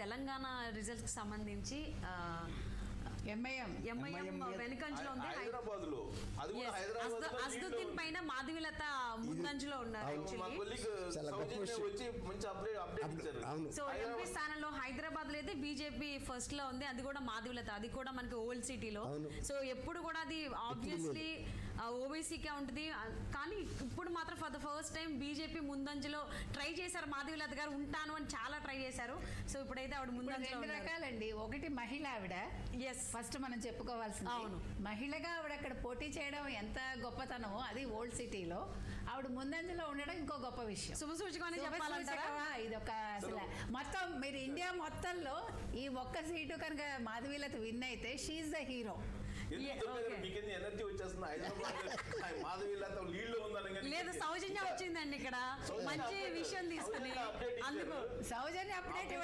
Telangana results కి సంబంధించి MIM MIM MIM వెనుకంజలో ఉంది హైదరాబాద్ లో అది కూడా Yes. హైదరాబాద్ అస్దు- అస్దుద్దీన్ పైన మాధవిలత ముందంజలో ఉన్నారు అవును. మా actually. కొలీగ్ చాలా గొప్ప సౌజన్య విషయం. వచ్చి మంచి అప్డేట్ అప్డేట్ అప్పుడు- ఇచ్చారు అవును. సో ఎంపీ హైదరాబాద్ స్థానంలో హైదరాబాద్ లో అయితే బీజేపీ ఫస్ట్ లో ఉంది అది కూడా మాధవిలత అది కూడా మనకి ఓల్డ్ సిటీలో అవును. సో ఎప్పుడు కూడా అది ఆబ్వియస్లీ ఓబీసీకే ఉంటుంది ఆ, కానీ ఇప్పుడు మాత్రం for the first time BJP ముందంజలో ట్రై చేశారు మాధవిలత గారు ఉంటాను అని చాలా ట్రై చేశారు సో ఇప్పుడైతే ఆవిడ ఇప్పుడు ముందంజలో రెండు ఉన్నారు రకాలండి ఒకటి మహిళ ఆవిడ ఎస్ ఫస్ట్ మనం చెప్పుకోవాల్సింది అవును. మహిళగా ఆవిడ అక్కడ పోటీ చేయడం ఎంత గొప్పతనమో అది ఓల్డ్ సిటీలో ఆవిడ ముందంజలో ఉండడం ఇంకో గొప్ప విషయం శుభ సూచకమని శుభ చెప్పాలంటారా సూచకమా? ఇది ఒక అసలు మొత్తం మీరు ఇండియా మొత్తంలో ఈ ఒక్క సీటు కనుక మాధవీలత విన్ అయితే షీఈ్ ద హీరో ఎందుకు Yeah, చెప్పలేదు? okay. మీకేంది ఎనర్జీ వచ్చేస్తుంది హైదరాబాద్ మాధవి లత లీడ్ లో ఉందని లేదు సౌజన్య వచ్చిందండి ఇక్కడ సౌజన్య మంచి update. విషయం తీసుకుని సౌజన్య update ఇచ్చారు. అందుకు సౌజన్య అప్డేట్